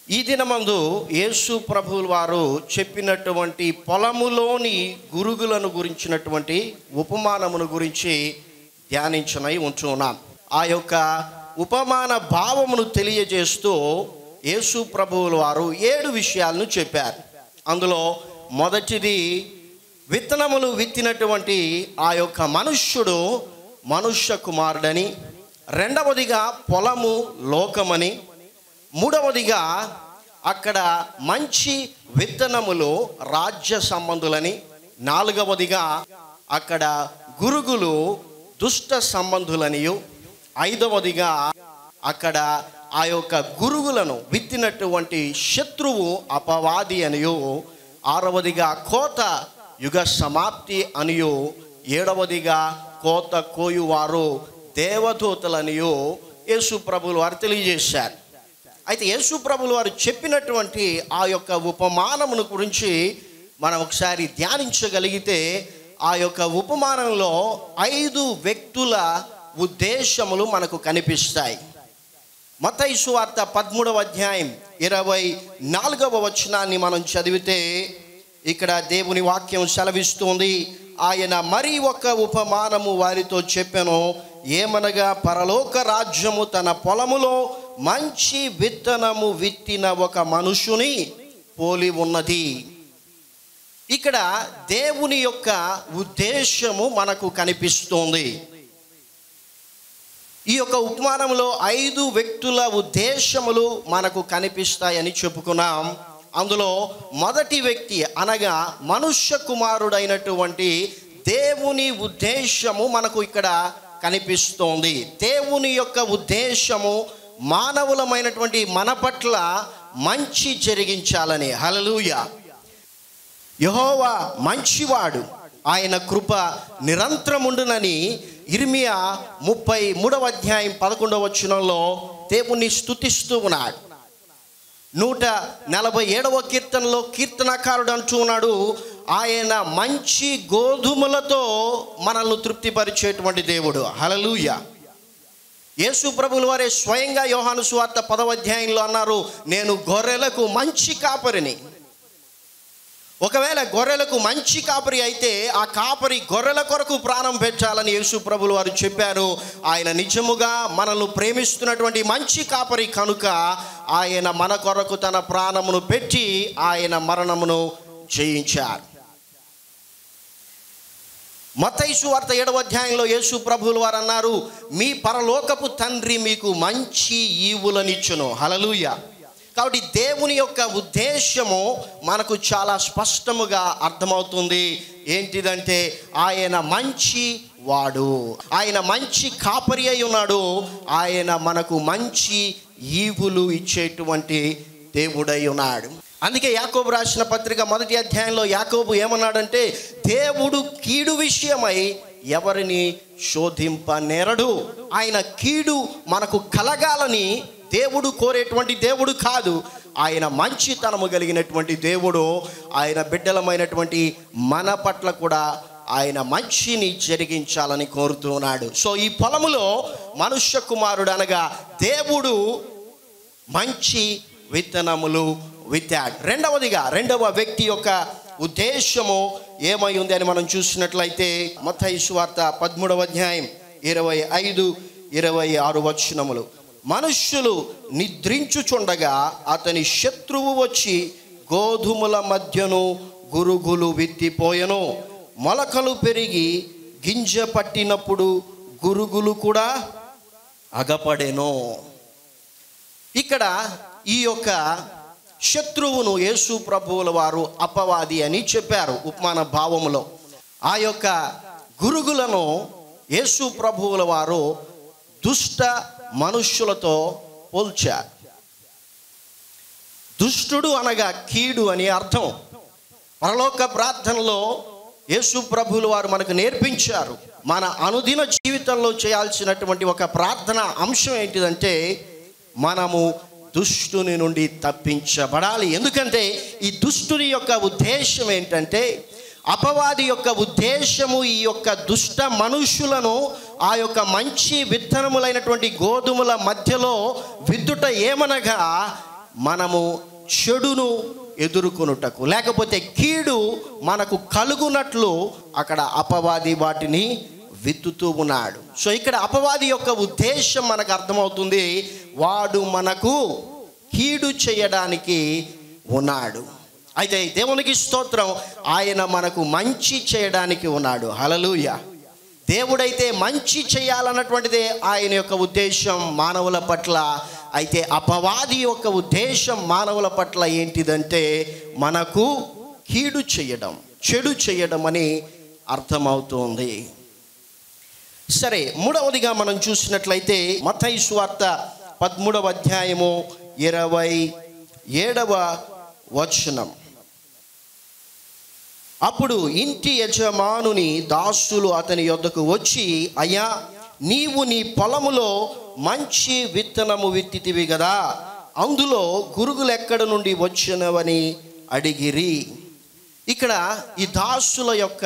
ఈ దినమందు యేసు ప్రభువుల వారు చెప్పినటువంటి పొలములోని గురుగులను గురించినటువంటి ఉపమానమును గురించి ధ్యానించనై ఉంచున్నాం ఆ యొక్క ఉపమాన భావమును తెలియజేస్తూ యేసు ప్రభువుల వారు ఏడు విషయాలను చెప్పారు అందులో మొదటిది విత్తనములు విత్తినటువంటి ఆ యొక్క మనుష్యుడు మనుష్య కుమారుడని రెండవదిగా పొలము లోకమని మూడవదిగా అక్కడ మంచి విత్తనములు రాజ్య సంబంధులని నాలుగవదిగా అక్కడ గురుగులు దుష్ట సంబంధులనియు ఐదవదిగా అక్కడ ఆ యొక్క గురుగులను విత్తినటువంటి శత్రువు అపవాది అనియు ఆరవదిగా కోత యుగ సమాప్తి అనియు ఏడవదిగా కోత కోయువారు దేవదూతలనియు యేసు ప్రభులు వారు తెలియజేశారు అయితే యేసు ప్రభులు వారు చెప్పినటువంటి ఆ యొక్క ఉపమానమును గురించి మనం ఒకసారి ధ్యానించగలిగితే ఆ యొక్క ఉపమానంలో ఐదు వ్యక్తుల ఉద్దేశములు మనకు కనిపిస్తాయి మతయి సువార్త పదమూడవ అధ్యాయం ఇరవై నాలుగవ వచనాన్ని మనం చదివితే ఇక్కడ దేవుని వాక్యం సెలవిస్తుంది ఆయన మరి ఒక ఉపమానము వారితో చెప్పెను ఏమనగా పరలోక రాజ్యము తన పొలములో మంచి విత్తనము విత్తిన ఒక మనుషుని పోలి ఉన్నది ఇక్కడ దేవుని యొక్క ఉద్దేశము మనకు కనిపిస్తుంది ఈ యొక్క ఉపమానంలో ఐదు వ్యక్తుల ఉద్దేశములు మనకు కనిపిస్తాయని చెప్పుకున్నాం అందులో మొదటి వ్యక్తి అనగా మనుష్య కుమారుడైనటువంటి దేవుని ఉద్దేశము మనకు ఇక్కడ కనిపిస్తోంది దేవుని యొక్క ఉద్దేశము మానవులమైనటువంటి మన పట్ల మంచి జరిగించాలని హలలుయ యహోవా మంచివాడు ఆయన కృప నిరంతరముండునని ఇర్మియా ముప్పై మూడవ అధ్యాయం పదకొండవ వచనంలో దేవుణ్ణి స్తుతిస్తూ ఉన్నాడు నూట నలభై ఏడవ కీర్తనలో కీర్తనకారుడు అంటూ ఉన్నాడు ఆయన మంచి గోధుమలతో మనల్ని తృప్తిపరిచేటువంటి దేవుడు హలలుయ యేసు ప్రభుల వారే స్వయంగా యోహాను సువార్త పదవ అధ్యాయంలో అన్నారు నేను గొర్రెలకు మంచి కాపరిని ఒకవేళ గొర్రెలకు మంచి కాపరి అయితే ఆ కాపరి గొర్రెల కొరకు ప్రాణం పెట్టాలని యేసు ప్రభులు వారు చెప్పారు ఆయన నిజముగా మనల్ని ప్రేమిస్తున్నటువంటి మంచి కాపరి కనుక ఆయన మన కొరకు తన ప్రాణమును పెట్టి ఆయన మరణమును జయించారు మతైసు వార్త ఏడవ అధ్యాయంలో యేసు ప్రభువులు వారు అన్నారు మీ పరలోకపు తండ్రి మీకు మంచి ఈవులనిచ్చును హలలుయ కాబట్టి దేవుని యొక్క ఉద్దేశము మనకు చాలా స్పష్టముగా అర్థమవుతుంది ఏంటిదంటే ఆయన మంచి వాడు ఆయన మంచి కాపరి అయి ఉన్నాడు ఆయన మనకు మంచి ఈవులు ఇచ్చేటువంటి దేవుడై ఉన్నాడు అందుకే యాకోబు రాసిన పత్రిక మొదటి అధ్యాయంలో యాకోబు ఏమన్నాడంటే దేవుడు కీడు విషయమై ఎవరిని శోధింపనేరడు ఆయన కీడు మనకు కలగాలని దేవుడు కోరేటువంటి దేవుడు కాదు ఆయన మంచితనము కలిగినటువంటి దేవుడు ఆయన బిడ్డలమైనటువంటి మన పట్ల కూడా ఆయన మంచిని జరిగించాలని కోరుతున్నాడు సో ఈ పొలములో మనుష్య కుమారుడు అనగా దేవుడు మంచి విత్తనములు విత్తాడు రెండవదిగా రెండవ వ్యక్తి యొక్క ఉద్దేశము ఏమై ఉంది అని మనం చూసినట్లయితే మత్తయి సువార్త పదమూడవ అధ్యాయం ఇరవై ఐదు ఇరవై ఆరు వచనములు మనుష్యులు నిద్రించుచుండగా అతని శత్రువు వచ్చి గోధుమల మధ్యను గురుగులు విత్తిపోయెను మొలకలు పెరిగి గింజ పట్టినప్పుడు గురుగులు కూడా అగపడెను ఇక్కడ ఈ యొక్క శత్రువును యేసు ప్రభువుల వారు అపవాది అని చెప్పారు ఉపమాన భావములో ఆ యొక్క గురుగులను యేసు ప్రభువుల వారు దుష్ట మనుష్యులతో పోల్చారు దుష్టుడు అనగా కీడు అని అర్థం పరలోక ప్రార్థనలో యేసు ప్రభువులు వారు మనకు నేర్పించారు మన అనుదిన జీవితంలో చేయాల్సినటువంటి ఒక ప్రార్థన అంశం ఏంటిదంటే మనము దుష్టుని నుండి తప్పించబడాలి ఎందుకంటే ఈ దుష్టుని యొక్క ఉద్దేశం ఏంటంటే అపవాది యొక్క ఉద్దేశము ఈ యొక్క దుష్ట మనుషులను ఆ యొక్క మంచి విత్తనములైనటువంటి గోధుమల మధ్యలో విద్దుట ఏమనగా మనము చెడును ఎదుర్కొనుటకు లేకపోతే కీడు మనకు కలుగునట్లు అక్కడ అపవాది వాటిని విత్తుతూ ఉన్నాడు సో ఇక్కడ అపవాది యొక్క ఉద్దేశం మనకు అర్థమవుతుంది వాడు మనకు కీడు చేయడానికి ఉన్నాడు అయితే దేవునికి స్తోత్రం ఆయన మనకు మంచి చేయడానికి ఉన్నాడు హలలుయ దేవుడైతే మంచి చేయాలన్నటువంటిదే ఆయన యొక్క ఉద్దేశం మానవుల పట్ల అయితే అపవాది యొక్క ఉద్దేశం మానవుల పట్ల ఏంటిదంటే మనకు కీడు చేయడం చెడు చేయడం అని అర్థమవుతుంది సరే మూడవదిగా మనం చూసినట్లయితే మతయి సువార్త పదమూడవ అధ్యాయము ఇరవై ఏడవ వచనం అప్పుడు ఇంటి యజమానుని దాసులు అతని యొద్దకు వచ్చి అయ్యా నీవు నీ పొలములో మంచి విత్తనము విత్తితివి కదా అందులో గురుగులు ఎక్కడ నుండి వచ్చినవని అడిగిరి ఇక్కడ ఈ దాసుల యొక్క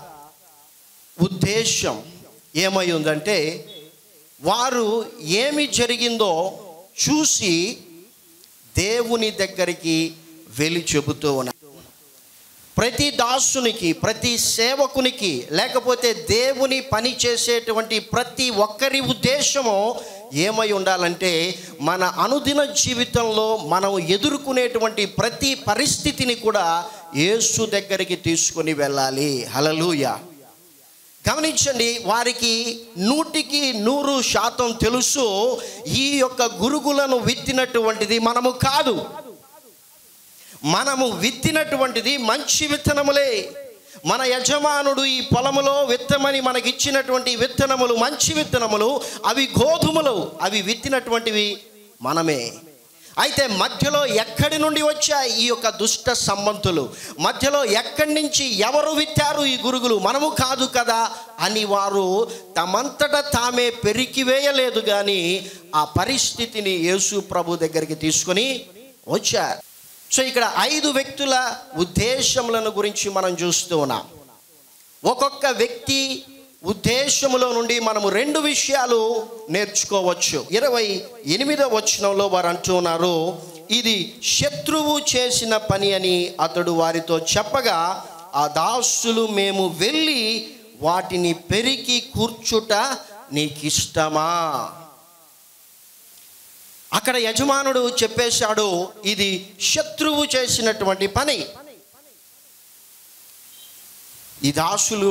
ఉద్దేశం ఏమై ఉందంటే వారు ఏమి జరిగిందో చూసి దేవుని దగ్గరికి వెళ్ళి చెబుతూ ఉన్నారు ప్రతి దాసునికి ప్రతి సేవకునికి లేకపోతే దేవుని పని చేసేటువంటి ప్రతి ఒక్కరి ఉద్దేశము ఏమై ఉండాలంటే మన అనుదిన జీవితంలో మనం ఎదుర్కొనేటువంటి ప్రతి పరిస్థితిని కూడా యేసు దగ్గరికి తీసుకొని వెళ్ళాలి హలలుయ గమనించండి వారికి నూటికి నూరు శాతం తెలుసు ఈ యొక్క గురుగులను విత్తినటువంటిది మనము కాదు మనము విత్తినటువంటిది మంచి విత్తనములే మన యజమానుడు ఈ పొలములో విత్తమని మనకి ఇచ్చినటువంటి విత్తనములు మంచి విత్తనములు అవి గోధుమలు అవి విత్తినటువంటివి మనమే అయితే మధ్యలో ఎక్కడి నుండి వచ్చాయి ఈ యొక్క దుష్ట సంబంధులు మధ్యలో ఎక్కడి నుంచి ఎవరు విత్తారు ఈ గురుగులు మనము కాదు కదా అని వారు తమంతట తామే పెరికివేయలేదు కానీ ఆ పరిస్థితిని యేసు ప్రభు దగ్గరికి తీసుకొని వచ్చారు సో ఇక్కడ ఐదు వ్యక్తుల ఉద్దేశములను గురించి మనం చూస్తూ ఉన్నాం ఒక్కొక్క వ్యక్తి ఉద్దేశములో నుండి మనము రెండు విషయాలు నేర్చుకోవచ్చు ఇరవై ఎనిమిదవ వచనంలో వారు అంటున్నారు ఇది శత్రువు చేసిన పని అని అతడు వారితో చెప్పగా ఆ దాసులు మేము వెళ్ళి వాటిని పెరికి కూర్చుట నీకిష్టమా అక్కడ యజమానుడు చెప్పేశాడు ఇది శత్రువు చేసినటువంటి పని ఈ దాసులు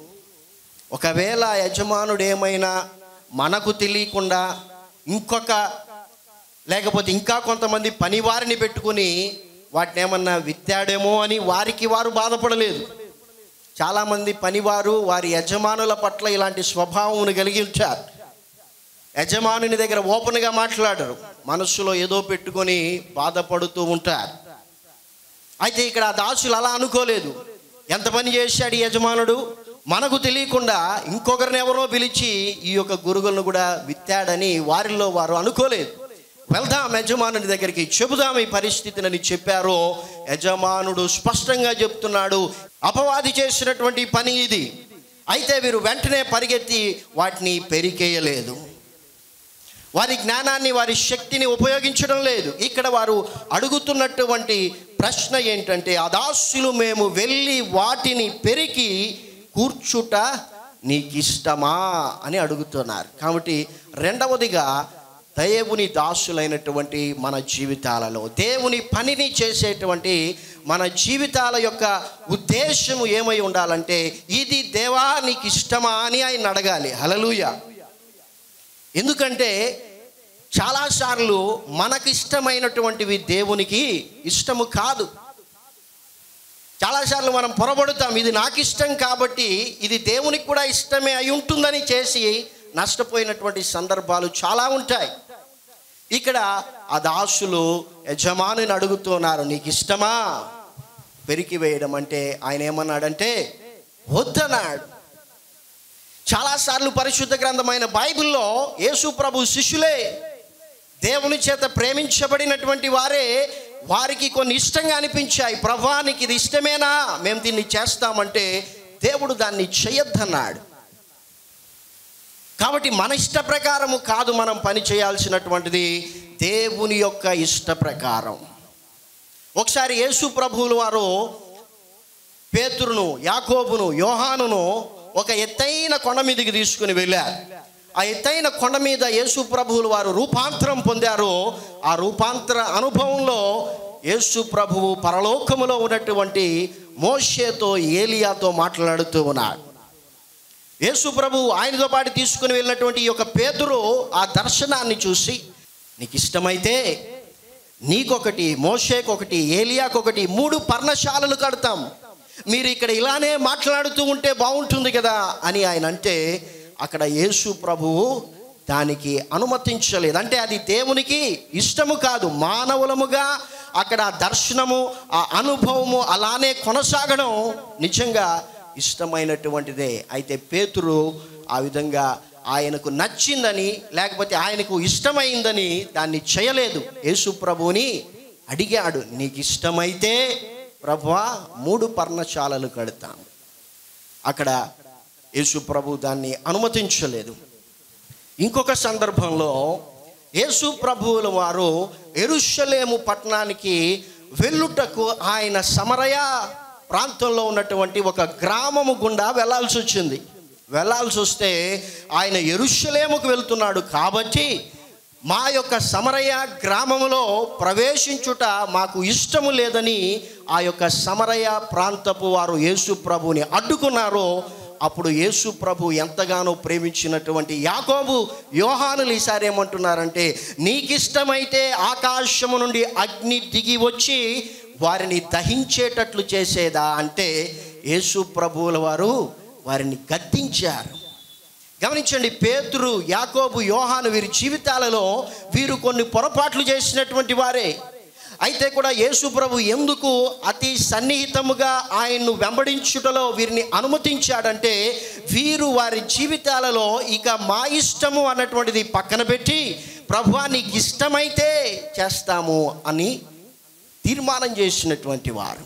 ఒకవేళ యజమానుడు ఏమైనా మనకు తెలియకుండా ఇంకొక లేకపోతే ఇంకా కొంతమంది పనివారిని పెట్టుకుని వాటిని ఏమన్నా విత్తాడేమో అని వారికి వారు బాధపడలేదు చాలామంది పనివారు వారి యజమానుల పట్ల ఇలాంటి స్వభావమును కలిగి ఉంటారు యజమానుని దగ్గర ఓపెన్గా మాట్లాడరు మనస్సులో ఏదో పెట్టుకొని బాధపడుతూ ఉంటారు అయితే ఇక్కడ ఆ దాసులు అలా అనుకోలేదు ఎంత పని చేశాడు ఈ యజమానుడు మనకు తెలియకుండా ఇంకొకరిని ఎవరో పిలిచి ఈ యొక్క గురుగులను కూడా విత్తాడని వారిలో వారు అనుకోలేదు వెళ్దాం యజమానుని దగ్గరికి చెబుదాం ఈ పరిస్థితిని చెప్పారు యజమానుడు స్పష్టంగా చెప్తున్నాడు అపవాది చేసినటువంటి పని ఇది అయితే వీరు వెంటనే పరిగెత్తి వాటిని పెరికేయలేదు వారి జ్ఞానాన్ని వారి శక్తిని ఉపయోగించడం లేదు ఇక్కడ వారు అడుగుతున్నటువంటి ప్రశ్న ఏంటంటే అదాస్యులు మేము వెళ్ళి వాటిని పెరికి కూర్చుట నీకు ఇష్టమా అని అడుగుతున్నారు కాబట్టి రెండవదిగా దేవుని దాసులైనటువంటి మన జీవితాలలో దేవుని పనిని చేసేటువంటి మన జీవితాల యొక్క ఉద్దేశము ఏమై ఉండాలంటే ఇది దేవా నీకు ఇష్టమా అని ఆయన అడగాలి హలలుయ ఎందుకంటే చాలాసార్లు మనకి ఇష్టమైనటువంటివి దేవునికి ఇష్టము కాదు చాలాసార్లు మనం పొరబడుతాం ఇది నాకు ఇష్టం కాబట్టి ఇది దేవునికి కూడా ఇష్టమే అయి ఉంటుందని చేసి నష్టపోయినటువంటి సందర్భాలు చాలా ఉంటాయి ఇక్కడ ఆ దాసులు యజమానిని అడుగుతున్నారు నీకు ఇష్టమా పెరికి వేయడం అంటే ఆయన ఏమన్నాడంటే వద్దన్నాడు చాలాసార్లు పరిశుద్ధ గ్రంథమైన బైబిల్లో యేసు ప్రభు శిష్యులే దేవుని చేత ప్రేమించబడినటువంటి వారే వారికి కొన్ని ఇష్టంగా అనిపించాయి ప్రభానికి ఇది ఇష్టమేనా మేము దీన్ని చేస్తామంటే దేవుడు దాన్ని చేయొద్దన్నాడు కాబట్టి మన ఇష్ట ప్రకారము కాదు మనం పని చేయాల్సినటువంటిది దేవుని యొక్క ఇష్ట ప్రకారం ఒకసారి యేసు ప్రభువులు వారు పేతురును యాకోబును యోహానును ఒక ఎత్తైన కొండ మీదకి తీసుకుని వెళ్ళారు ఆ ఎత్తైన కొండ మీద యేసు ప్రభువులు వారు రూపాంతరం పొందారు ఆ రూపాంతర అనుభవంలో యేసు ప్రభువు పరలోకములో ఉన్నటువంటి మోషేతో ఏలియాతో మాట్లాడుతూ ఉన్నాడు యేసు ప్రభు ఆయనతో పాటు తీసుకుని వెళ్ళినటువంటి ఈ యొక్క పేతురు ఆ దర్శనాన్ని చూసి నీకు ఇష్టమైతే నీకొకటి మోషేకొకటి ఏలియాకొకటి మూడు పర్ణశాలలు కడతాం మీరు ఇక్కడ ఇలానే మాట్లాడుతూ ఉంటే బాగుంటుంది కదా అని ఆయన అంటే అక్కడ యేసు ప్రభువు దానికి అనుమతించలేదు అంటే అది దేవునికి ఇష్టము కాదు మానవులముగా అక్కడ ఆ దర్శనము ఆ అనుభవము అలానే కొనసాగడం నిజంగా ఇష్టమైనటువంటిదే అయితే పేతురు ఆ విధంగా ఆయనకు నచ్చిందని లేకపోతే ఆయనకు ఇష్టమైందని దాన్ని చేయలేదు యేసు ప్రభువుని అడిగాడు నీకు ఇష్టమైతే ప్రభువా మూడు పర్ణశాలలు కడతాను అక్కడ యేసు ప్రభు దాన్ని అనుమతించలేదు ఇంకొక సందర్భంలో యేసు ప్రభువుల వారు ఎరుషలేము పట్టణానికి వెళ్ళుటకు ఆయన సమరయ ప్రాంతంలో ఉన్నటువంటి ఒక గ్రామము గుండా వెళ్ళాల్సి వచ్చింది వెళ్ళాల్సి వస్తే ఆయన ఎరుషలేముకు వెళ్తున్నాడు కాబట్టి మా యొక్క సమరయ గ్రామములో ప్రవేశించుట మాకు ఇష్టము లేదని ఆ యొక్క సమరయ ప్రాంతపు వారు యేసు ప్రభుని అడ్డుకున్నారు అప్పుడు యేసు ప్రభు ఎంతగానో ప్రేమించినటువంటి యాకోబు యోహానులు ఈసారి ఏమంటున్నారంటే నీకిష్టమైతే ఆకాశము నుండి అగ్ని దిగి వచ్చి వారిని దహించేటట్లు చేసేదా అంటే యేసు ప్రభువుల వారు వారిని గద్దించారు గమనించండి పేతురు యాకోబు యోహాను వీరి జీవితాలలో వీరు కొన్ని పొరపాట్లు చేసినటువంటి వారే అయితే కూడా యేసు ప్రభు ఎందుకు అతి సన్నిహితముగా ఆయన్ను వెంబడించుటలో వీరిని అనుమతించాడంటే వీరు వారి జీవితాలలో ఇక మా ఇష్టము అన్నటువంటిది పక్కన పెట్టి ప్రభువా నీకు ఇష్టమైతే చేస్తాము అని తీర్మానం చేసినటువంటి వారు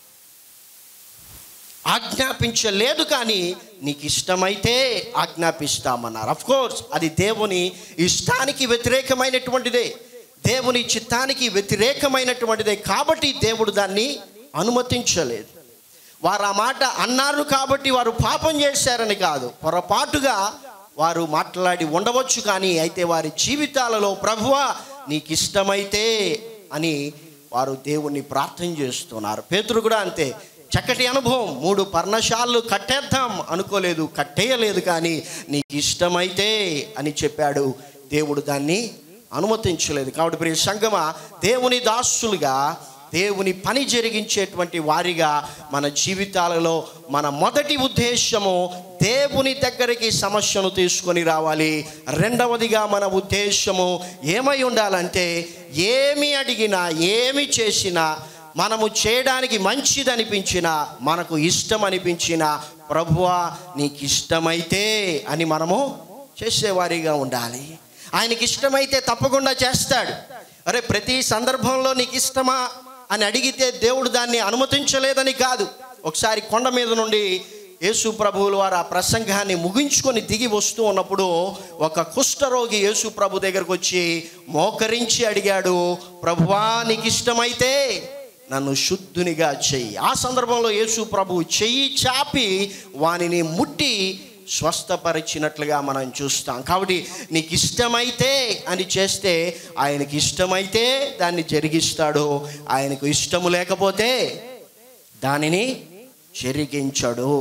ఆజ్ఞాపించలేదు కానీ నీకు ఇష్టమైతే ఆజ్ఞాపిస్తామన్నారు అఫ్ కోర్స్ అది దేవుని ఇష్టానికి వ్యతిరేకమైనటువంటిదే దేవుని చిత్తానికి వ్యతిరేకమైనటువంటిదే కాబట్టి దేవుడు దాన్ని అనుమతించలేదు వారు ఆ మాట అన్నారు కాబట్టి వారు పాపం చేశారని కాదు పొరపాటుగా వారు మాట్లాడి ఉండవచ్చు కానీ అయితే వారి జీవితాలలో ప్రభువా నీకు ఇష్టమైతే అని వారు దేవుణ్ణి ప్రార్థన చేస్తున్నారు పేతురు కూడా అంతే చక్కటి అనుభవం మూడు పర్ణశాలలు కట్టేద్దాం అనుకోలేదు కట్టేయలేదు కానీ నీకు ఇష్టమైతే అని చెప్పాడు దేవుడు దాన్ని అనుమతించలేదు కాబట్టి ప్రియ సంగమ దేవుని దాసులుగా దేవుని పని జరిగించేటువంటి వారిగా మన జీవితాలలో మన మొదటి ఉద్దేశము దేవుని దగ్గరికి సమస్యను తీసుకొని రావాలి రెండవదిగా మన ఉద్దేశము ఏమై ఉండాలంటే ఏమి అడిగినా ఏమి చేసినా మనము చేయడానికి మంచిది అనిపించినా మనకు ఇష్టం అనిపించినా ప్రభువా నీకు ఇష్టమైతే అని మనము చేసేవారిగా ఉండాలి ఆయనకి ఇష్టమైతే తప్పకుండా చేస్తాడు అరే ప్రతి సందర్భంలో నీకు ఇష్టమా అని అడిగితే దేవుడు దాన్ని అనుమతించలేదని కాదు ఒకసారి కొండ మీద నుండి యేసు ప్రభువుల వారు ఆ ప్రసంగాన్ని ముగించుకొని దిగి వస్తూ ఉన్నప్పుడు ఒక కుష్ఠరోగి యేసు ప్రభు దగ్గరకు వచ్చి మోకరించి అడిగాడు ప్రభువా నీకు ఇష్టమైతే నన్ను శుద్ధునిగా చెయ్యి ఆ సందర్భంలో యేసు ప్రభు చెయ్యి చాపి వానిని ముట్టి స్వస్థపరిచినట్లుగా మనం చూస్తాం కాబట్టి నీకు ఇష్టమైతే అని చేస్తే ఆయనకి ఇష్టమైతే దాన్ని జరిగిస్తాడు ఆయనకు ఇష్టము లేకపోతే దానిని జరిగించడు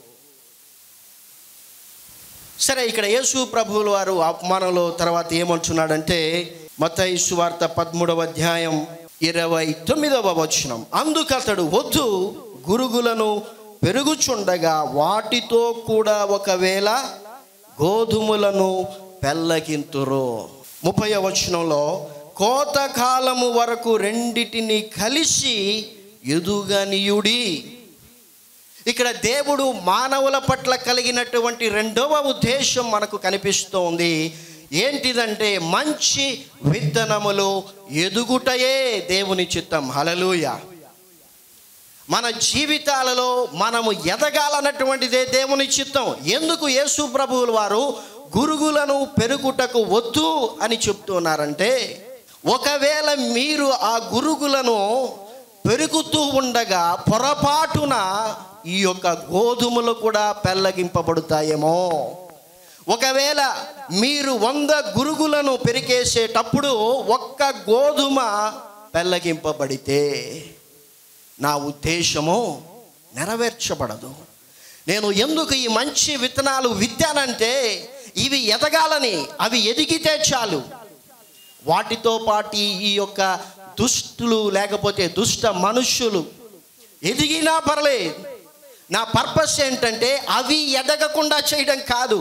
సరే ఇక్కడ యేసు ప్రభువుల వారు అపమానంలో తర్వాత ఏమంటున్నాడంటే మత్తయి సువార్త పదమూడవ అధ్యాయం ఇరవై తొమ్మిదవ వచనం అందుకతడు వద్దు గురుగులను పెరుగుచుండగా వాటితో కూడా ఒకవేళ గోధుమలను పెల్లగింతురు ముప్పై వచనంలో కోతకాలము వరకు రెండిటిని కలిసి ఎదుగనియుడి ఇక్కడ దేవుడు మానవుల పట్ల కలిగినటువంటి రెండవ ఉద్దేశం మనకు కనిపిస్తోంది ఏంటిదంటే మంచి విత్తనములు ఎదుగుటయే దేవుని చిత్తం హలలుయ మన జీవితాలలో మనము ఎదగాలన్నటువంటిదే దేవుని చిత్తం ఎందుకు యేసు ప్రభువుల వారు గురుగులను పెరుగుటకు వద్దు అని చెప్తున్నారంటే ఒకవేళ మీరు ఆ గురుగులను పెరుగుతూ ఉండగా పొరపాటున ఈ యొక్క గోధుమలు కూడా పెళ్ళగింపబడతాయేమో ఒకవేళ మీరు వంద గురుగులను పెరికేసేటప్పుడు ఒక్క గోధుమ పెళ్ళగింపబడితే నా ఉద్దేశము నెరవేర్చబడదు నేను ఎందుకు ఈ మంచి విత్తనాలు విత్తానంటే ఇవి ఎదగాలని అవి ఎదిగితే చాలు వాటితో పాటు ఈ యొక్క దుష్టులు లేకపోతే దుష్ట మనుష్యులు ఎదిగినా పర్లేదు నా పర్పస్ ఏంటంటే అవి ఎదగకుండా చేయడం కాదు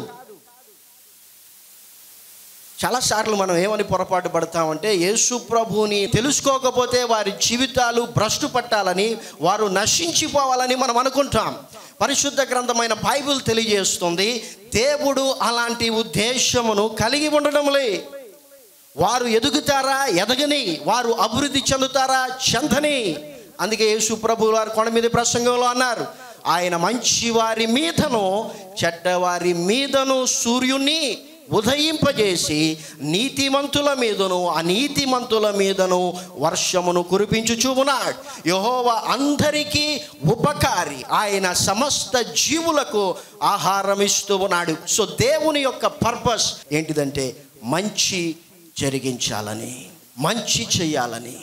చాలాసార్లు మనం ఏమని పొరపాటు పడతామంటే యేసు ప్రభుని తెలుసుకోకపోతే వారి జీవితాలు భ్రష్టు పట్టాలని వారు నశించిపోవాలని మనం అనుకుంటాం పరిశుద్ధ గ్రంథమైన బైబిల్ తెలియజేస్తుంది దేవుడు అలాంటి ఉద్దేశమును కలిగి ఉండడంలే వారు ఎదుగుతారా ఎదగని వారు అభివృద్ధి చెందుతారా చెందని అందుకే యేసు ప్రభు వారు కొండ మీద ప్రసంగంలో అన్నారు ఆయన మంచి వారి మీదను చెడ్డవారి మీదను సూర్యుని ఉదయింపజేసి నీతిమంతుల మీదను అనీతిమంతుల మీదను వర్షమును కురిపించుచున్నాడు యహోవ అందరికీ ఉపకారి ఆయన సమస్త జీవులకు ఆహారం ఇస్తూ ఉన్నాడు సో దేవుని యొక్క పర్పస్ ఏంటిదంటే మంచి జరిగించాలని మంచి చేయాలని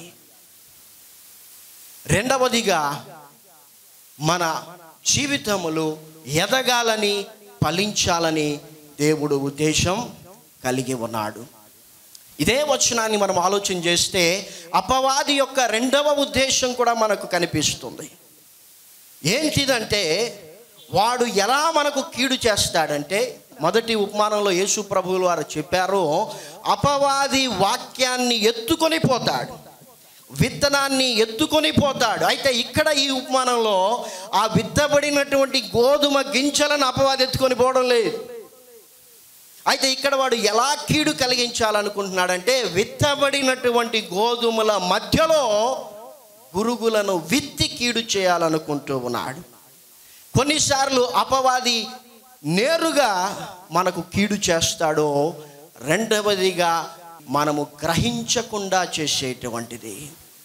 రెండవదిగా మన జీవితములు ఎదగాలని ఫలించాలని దేవుడు ఉద్దేశం కలిగి ఉన్నాడు ఇదే వచనాన్ని మనం ఆలోచన చేస్తే అపవాది యొక్క రెండవ ఉద్దేశం కూడా మనకు కనిపిస్తుంది ఏంటిదంటే వాడు ఎలా మనకు కీడు చేస్తాడంటే మొదటి ఉపమానంలో యేసు ప్రభువులు వారు చెప్పారు అపవాది వాక్యాన్ని ఎత్తుకొని పోతాడు విత్తనాన్ని ఎత్తుకొని పోతాడు అయితే ఇక్కడ ఈ ఉపమానంలో ఆ విత్తబడినటువంటి గోధుమ గింజలను అపవాది ఎత్తుకొని పోవడం లేదు అయితే ఇక్కడ వాడు ఎలా కీడు కలిగించాలనుకుంటున్నాడంటే విత్తబడినటువంటి గోధుమల మధ్యలో గురుగులను విత్తి కీడు చేయాలనుకుంటూ ఉన్నాడు కొన్నిసార్లు అపవాది నేరుగా మనకు కీడు చేస్తాడో రెండవదిగా మనము గ్రహించకుండా చేసేటువంటిది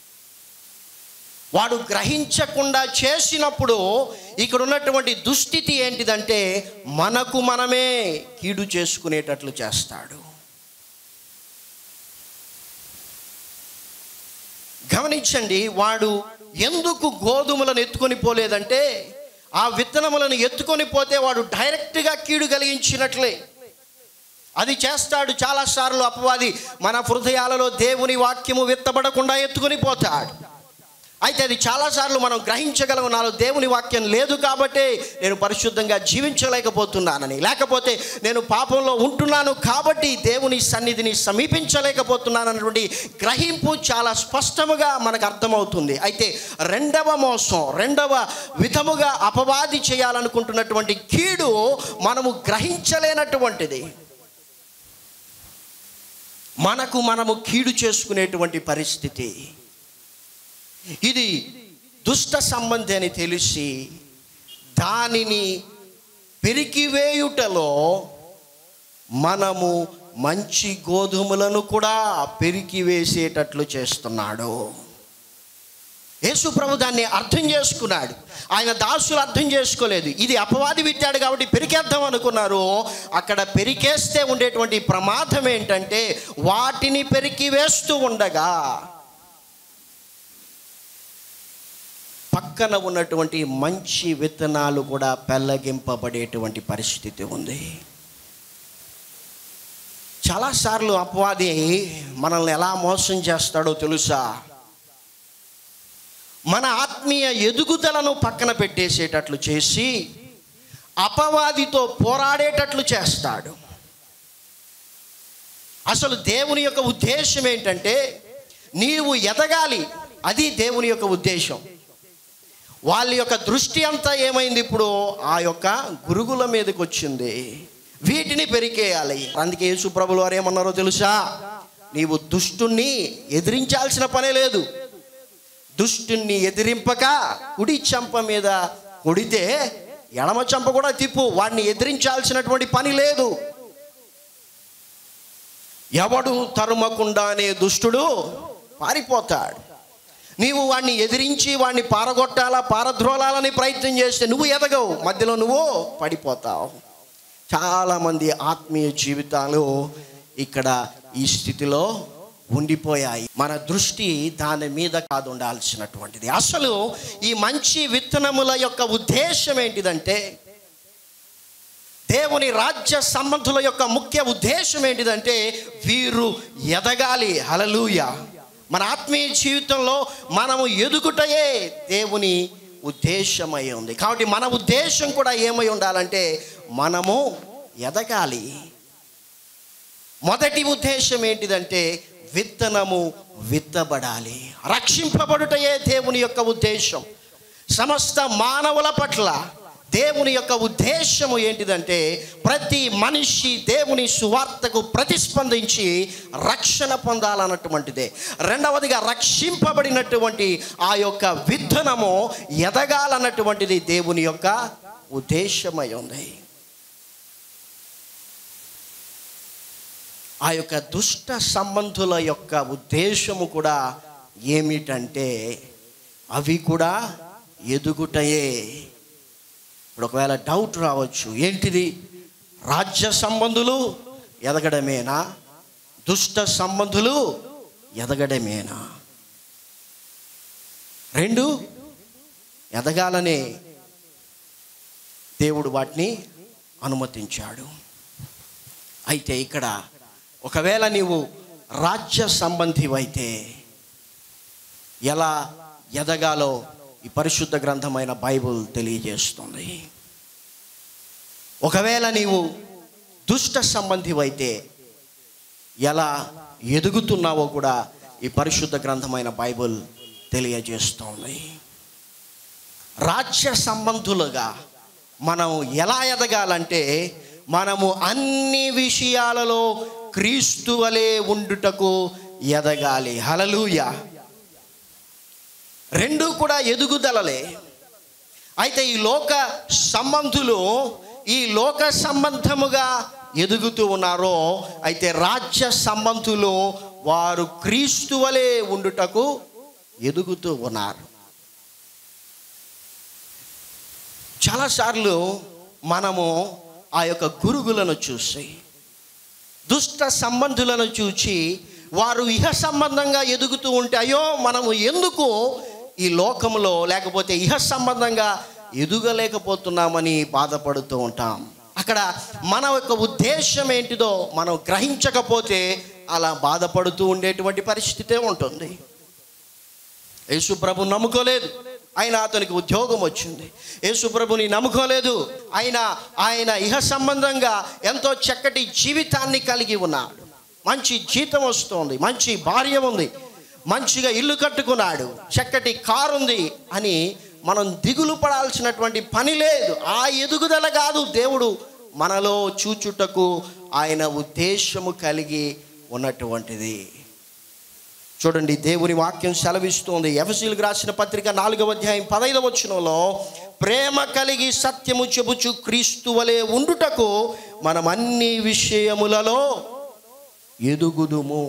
వాడు గ్రహించకుండా చేసినప్పుడు ఇక్కడ ఉన్నటువంటి దుస్థితి ఏంటిదంటే మనకు మనమే కీడు చేసుకునేటట్లు చేస్తాడు గమనించండి వాడు ఎందుకు గోధుమలను ఎత్తుకొని పోలేదంటే ఆ విత్తనములను ఎత్తుకొని పోతే వాడు డైరెక్ట్గా కీడు కలిగించినట్లే అది చేస్తాడు చాలాసార్లు అపవాది మన హృదయాలలో దేవుని వాక్యము విత్తబడకుండా ఎత్తుకొని పోతాడు అయితే అది చాలాసార్లు మనం గ్రహించగలము నాలో దేవుని వాక్యం లేదు కాబట్టి నేను పరిశుద్ధంగా జీవించలేకపోతున్నానని లేకపోతే నేను పాపంలో ఉంటున్నాను కాబట్టి దేవుని సన్నిధిని సమీపించలేకపోతున్నాను అన్నటువంటి గ్రహింపు చాలా స్పష్టముగా మనకు అర్థమవుతుంది అయితే రెండవ మోసం రెండవ విధముగా అపవాది చేయాలనుకుంటున్నటువంటి కీడు మనము గ్రహించలేనటువంటిది మనకు మనము కీడు చేసుకునేటువంటి పరిస్థితి ఇది దుష్ట సంబంధి అని తెలిసి దానిని పెరికివేయుటలో మనము మంచి గోధుమలను కూడా పెరికివేసేటట్లు చేస్తున్నాడు యేసు ప్రభు దాన్ని అర్థం చేసుకున్నాడు ఆయన దాసులు అర్థం చేసుకోలేదు ఇది అపవాది విట్టాడు కాబట్టి పెరికేద్దాం అనుకున్నారు అక్కడ పెరికేస్తే ఉండేటువంటి ప్రమాదం ఏంటంటే వాటిని పెరికి వేస్తూ ఉండగా పక్కన ఉన్నటువంటి మంచి విత్తనాలు కూడా పెళ్ళగింపబడేటువంటి పరిస్థితి ఉంది చాలాసార్లు అపవాది మనల్ని ఎలా మోసం చేస్తాడో తెలుసా మన ఆత్మీయ ఎదుగుదలను పక్కన పెట్టేసేటట్లు చేసి అపవాదితో పోరాడేటట్లు చేస్తాడు అసలు దేవుని యొక్క ఉద్దేశం ఏంటంటే నీవు ఎదగాలి అది దేవుని యొక్క ఉద్దేశం వాళ్ళ యొక్క దృష్టి అంతా ఏమైంది ఇప్పుడు ఆ యొక్క గురుగుల మీదకి వచ్చింది వీటిని పెరికేయాలి అందుకే యేసు ప్రభులు వారు ఏమన్నారో తెలుసా నీవు దుష్టుణ్ణి ఎదిరించాల్సిన పనే లేదు దుష్టుణ్ణి ఎదిరింపక కుడి చెంప మీద కొడితే ఎడమ చెంప కూడా తిప్పు వాడిని ఎదిరించాల్సినటువంటి పని లేదు ఎవడు తరుమకుండానే దుష్టుడు పారిపోతాడు నీవు వాడిని ఎదిరించి వాడిని పారగొట్టాలా పారద్రోలాలని ప్రయత్నం చేస్తే నువ్వు ఎదగవు మధ్యలో నువ్వు పడిపోతావు చాలామంది ఆత్మీయ జీవితాలు ఇక్కడ ఈ స్థితిలో ఉండిపోయాయి మన దృష్టి దాని మీద కాదు ఉండాల్సినటువంటిది అసలు ఈ మంచి విత్తనముల యొక్క ఉద్దేశం ఏంటిదంటే దేవుని రాజ్య సంబంధుల యొక్క ముఖ్య ఉద్దేశం ఏంటిదంటే వీరు ఎదగాలి హలలుయ మన ఆత్మీయ జీవితంలో మనము ఎదుగుటయే దేవుని ఉద్దేశమై ఉంది కాబట్టి మన ఉద్దేశం కూడా ఏమై ఉండాలంటే మనము ఎదగాలి మొదటి ఉద్దేశం ఏంటిదంటే విత్తనము విత్తబడాలి రక్షింపబడుటయే దేవుని యొక్క ఉద్దేశం సమస్త మానవుల పట్ల దేవుని యొక్క ఉద్దేశము ఏంటిదంటే ప్రతి మనిషి దేవుని సువార్తకు ప్రతిస్పందించి రక్షణ పొందాలన్నటువంటిదే రెండవదిగా రక్షింపబడినటువంటి ఆ యొక్క విత్తనము ఎదగాలన్నటువంటిది దేవుని యొక్క ఉద్దేశమై ఉంది ఆ యొక్క దుష్ట సంబంధుల యొక్క ఉద్దేశము కూడా ఏమిటంటే అవి కూడా ఎదుగుటయే ఇప్పుడు ఒకవేళ డౌట్ రావచ్చు ఏంటిది రాజ్య సంబంధులు ఎదగడమేనా దుష్ట సంబంధులు ఎదగడమేనా రెండు ఎదగాలనే దేవుడు వాటిని అనుమతించాడు అయితే ఇక్కడ ఒకవేళ నీవు రాజ్య సంబంధివైతే ఎలా ఎదగాలో ఈ పరిశుద్ధ గ్రంథమైన బైబుల్ తెలియజేస్తుంది ఒకవేళ నీవు దుష్ట సంబంధివైతే ఎలా ఎదుగుతున్నావో కూడా ఈ పరిశుద్ధ గ్రంథమైన బైబుల్ తెలియజేస్తోంది రాజ్య సంబంధులుగా మనం ఎలా ఎదగాలంటే మనము అన్ని విషయాలలో క్రీస్తు వలె ఉండుటకు ఎదగాలి హలలుయ రెండు కూడా ఎదుగుదలలే అయితే ఈ లోక సంబంధులు ఈ లోక సంబంధముగా ఎదుగుతూ ఉన్నారో అయితే రాజ్య సంబంధులు వారు క్రీస్తు వలె ఉండుటకు ఎదుగుతూ ఉన్నారు చాలాసార్లు మనము ఆ యొక్క గురుగులను చూసి దుష్ట సంబంధులను చూచి వారు ఇహ సంబంధంగా ఎదుగుతూ ఉంటే అయ్యో మనము ఎందుకు ఈ లోకంలో లేకపోతే ఇహ సంబంధంగా ఎదుగలేకపోతున్నామని బాధపడుతూ ఉంటాం అక్కడ మన యొక్క ఉద్దేశం ఏంటిదో మనం గ్రహించకపోతే అలా బాధపడుతూ ఉండేటువంటి పరిస్థితే ఉంటుంది యేసుప్రభు నమ్ముకోలేదు ఆయన అతనికి ఉద్యోగం వచ్చింది యేసుప్రభుని నమ్ముకోలేదు ఆయన ఆయన ఇహ సంబంధంగా ఎంతో చక్కటి జీవితాన్ని కలిగి ఉన్నాడు మంచి జీతం వస్తుంది మంచి భార్య ఉంది మంచిగా ఇల్లు కట్టుకున్నాడు చక్కటి కారు ఉంది అని మనం దిగులు పడాల్సినటువంటి పని లేదు ఆ ఎదుగుదల కాదు దేవుడు మనలో చూచుటకు ఆయన ఉద్దేశము కలిగి ఉన్నటువంటిది చూడండి దేవుని వాక్యం సెలవిస్తుంది ఎఫసీలకు రాసిన పత్రిక నాలుగవ అధ్యాయం పదైదవ వచనంలో ప్రేమ కలిగి సత్యము చెబుచు క్రీస్తు వలె ఉండుటకు మనం అన్ని విషయములలో ఎదుగుదుము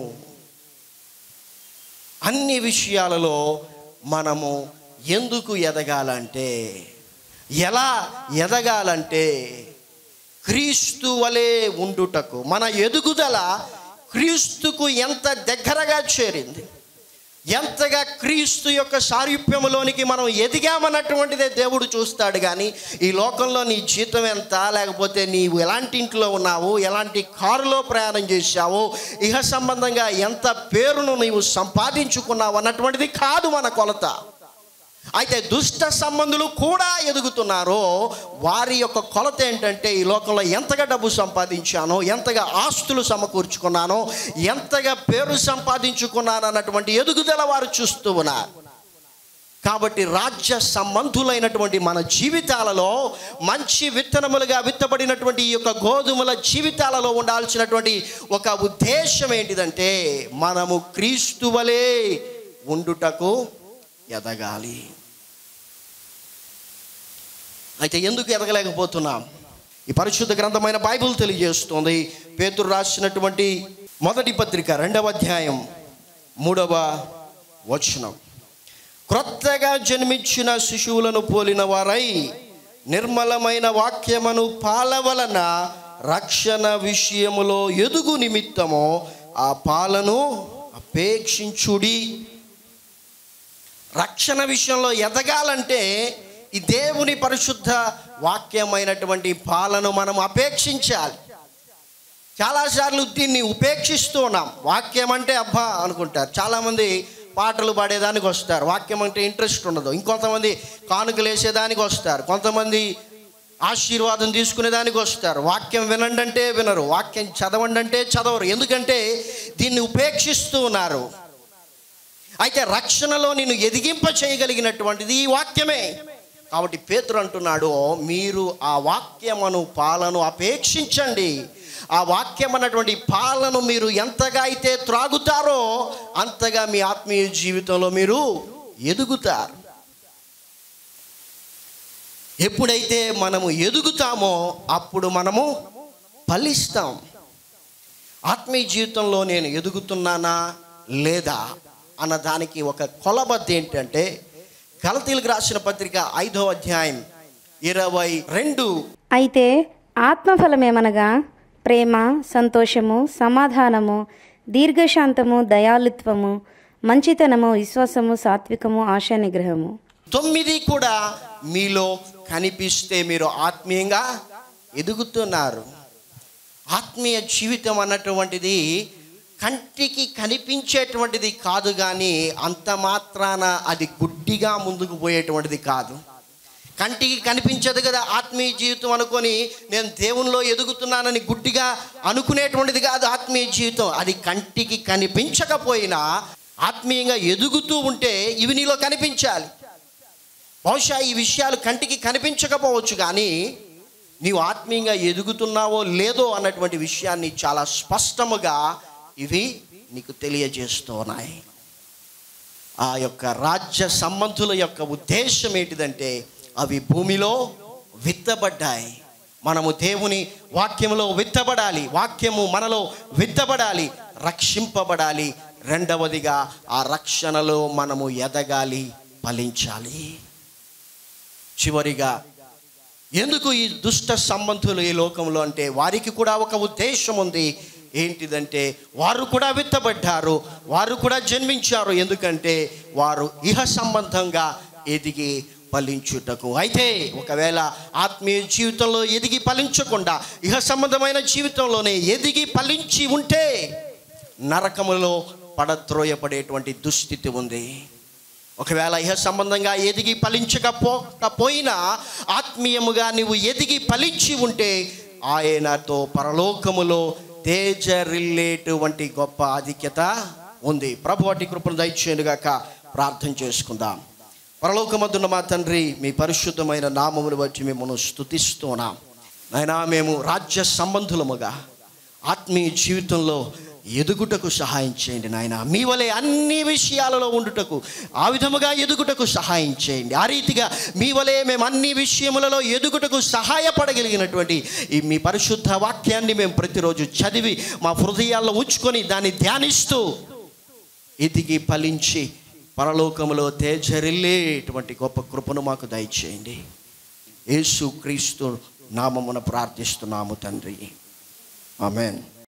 అన్ని విషయాలలో మనము ఎందుకు ఎదగాలంటే ఎలా ఎదగాలంటే క్రీస్తు వలె ఉండుటకు మన ఎదుగుదల క్రీస్తుకు ఎంత దగ్గరగా చేరింది ఎంతగా క్రీస్తు యొక్క సారూప్యములోనికి మనం ఎదిగామన్నటువంటిదే దేవుడు చూస్తాడు కానీ ఈ లోకంలో నీ జీతం ఎంత లేకపోతే నీవు ఎలాంటి ఇంట్లో ఉన్నావు ఎలాంటి కారులో ప్రయాణం చేశావు ఇహ సంబంధంగా ఎంత పేరును నీవు సంపాదించుకున్నావు అన్నటువంటిది కాదు మన కొలత అయితే దుష్ట సంబంధులు కూడా ఎదుగుతున్నారో వారి యొక్క కొలత ఏంటంటే ఈ లోకంలో ఎంతగా డబ్బు సంపాదించానో ఎంతగా ఆస్తులు సమకూర్చుకున్నానో ఎంతగా పేరు సంపాదించుకున్నాను అన్నటువంటి ఎదుగుదల వారు చూస్తూ ఉన్నారు కాబట్టి రాజ్య సంబంధులైనటువంటి మన జీవితాలలో మంచి విత్తనములుగా విత్తబడినటువంటి ఈ యొక్క గోధుమల జీవితాలలో ఉండాల్సినటువంటి ఒక ఉద్దేశం ఏంటిదంటే మనము క్రీస్తు వలె ఉండుటకు ఎదగాలి అయితే ఎందుకు ఎదగలేకపోతున్నాం ఈ పరిశుద్ధ గ్రంథమైన బైబిల్ తెలియజేస్తుంది పేతురు రాసినటువంటి మొదటి పత్రిక రెండవ అధ్యాయం మూడవ వచనం క్రొత్తగా జన్మించిన శిశువులను పోలిన వారై నిర్మలమైన వాక్యమును పాల వలన రక్షణ విషయములో ఎదుగు నిమిత్తము ఆ పాలను అపేక్షించుడి రక్షణ విషయంలో ఎదగాలంటే ఈ దేవుని పరిశుద్ధ వాక్యమైనటువంటి పాలను మనం అపేక్షించాలి చాలాసార్లు దీన్ని ఉపేక్షిస్తూ ఉన్నాం వాక్యం అంటే అబ్బా అనుకుంటారు చాలామంది పాటలు పాడేదానికి వస్తారు వాక్యం అంటే ఇంట్రెస్ట్ ఉండదు ఇంకొంతమంది కానుకలు వేసేదానికి వస్తారు కొంతమంది ఆశీర్వాదం తీసుకునేదానికి వస్తారు వాక్యం వినండి అంటే వినరు వాక్యం చదవండి అంటే చదవరు ఎందుకంటే దీన్ని ఉపేక్షిస్తూ ఉన్నారు అయితే రక్షణలో నేను ఎదిగింప చేయగలిగినటువంటిది ఈ వాక్యమే కాబట్టి పేతురు అంటున్నాడు మీరు ఆ వాక్యమును పాలను అపేక్షించండి ఆ వాక్యం అన్నటువంటి పాలను మీరు ఎంతగా అయితే త్రాగుతారో అంతగా మీ ఆత్మీయ జీవితంలో మీరు ఎదుగుతారు ఎప్పుడైతే మనము ఎదుగుతామో అప్పుడు మనము ఫలిస్తాం ఆత్మీయ జీవితంలో నేను ఎదుగుతున్నానా లేదా అన్న దానికి ఒక కొలబద్ద ఏంటంటే గలతీలకు రాసిన పత్రిక ఐదో అధ్యాయం ఇరవై రెండు అయితే ఆత్మఫలమేమనగా ప్రేమ సంతోషము సమాధానము దీర్ఘశాంతము దయాళుత్వము మంచితనము విశ్వాసము సాత్వికము ఆశా నిగ్రహము తొమ్మిది కూడా మీలో కనిపిస్తే మీరు ఆత్మీయంగా ఎదుగుతున్నారు ఆత్మీయ జీవితం అన్నటువంటిది కంటికి కనిపించేటువంటిది కాదు కానీ అంత మాత్రాన అది గుడ్డిగా ముందుకు పోయేటువంటిది కాదు కంటికి కనిపించదు కదా ఆత్మీయ జీవితం అనుకొని నేను దేవునిలో ఎదుగుతున్నానని గుడ్డిగా అనుకునేటువంటిది కాదు ఆత్మీయ జీవితం అది కంటికి కనిపించకపోయినా ఆత్మీయంగా ఎదుగుతూ ఉంటే ఇవి నీలో కనిపించాలి బహుశా ఈ విషయాలు కంటికి కనిపించకపోవచ్చు కానీ నీవు ఆత్మీయంగా ఎదుగుతున్నావో లేదో అన్నటువంటి విషయాన్ని చాలా స్పష్టముగా ఇవి నీకు తెలియజేస్తున్నాయి ఆ యొక్క రాజ్య సంబంధుల యొక్క ఉద్దేశం ఏంటిదంటే అవి భూమిలో విత్తబడ్డాయి మనము దేవుని వాక్యములో విత్తబడాలి వాక్యము మనలో విత్తబడాలి రక్షింపబడాలి రెండవదిగా ఆ రక్షణలో మనము ఎదగాలి ఫలించాలి చివరిగా ఎందుకు ఈ దుష్ట సంబంధులు ఈ లోకంలో అంటే వారికి కూడా ఒక ఉద్దేశం ఉంది ఏంటిదంటే వారు కూడా విత్తబడ్డారు వారు కూడా జన్మించారు ఎందుకంటే వారు ఇహ సంబంధంగా ఎదిగి ఫలించుటకు అయితే ఒకవేళ ఆత్మీయ జీవితంలో ఎదిగి ఫలించకుండా ఇహ సంబంధమైన జీవితంలోనే ఎదిగి ఫలించి ఉంటే నరకములో పడద్రోయపడేటువంటి దుస్థితి ఉంది ఒకవేళ ఇహ సంబంధంగా ఎదిగి ఫలించకపోకపోయినా ఆత్మీయముగా నువ్వు ఎదిగి ఫలించి ఉంటే ఆయనతో పరలోకములో తేజరిల్లేటువంటి గొప్ప ఆధిక్యత ఉంది ప్రభు వాటి కృపను దయచేయనుగాక ప్రార్థన చేసుకుందాం పరలోకమద్దున్న మా తండ్రి మీ పరిశుద్ధమైన నామమును బట్టి మిమ్మల్ని స్తుతిస్తున్నాం నాయనా మేము రాజ్య సంబంధులముగా ఆత్మీయ జీవితంలో ఎదుగుటకు సహాయం చేయండి నాయన మీ వలె అన్ని విషయాలలో ఉండుటకు ఆ విధముగా ఎదుగుటకు సహాయం చేయండి ఆ రీతిగా మీ వలె మేము అన్ని విషయములలో ఎదుగుటకు సహాయపడగలిగినటువంటి ఈ మీ పరిశుద్ధ వాక్యాన్ని మేము ప్రతిరోజు చదివి మా హృదయాల్లో ఉంచుకొని దాన్ని ధ్యానిస్తూ ఎదిగి ఫలించి పరలోకములో తేజరిల్లేటువంటి గొప్ప కృపను మాకు దయచేయండి యేసు క్రీస్తు నామమున ప్రార్థిస్తున్నాము తండ్రి ఆమెన్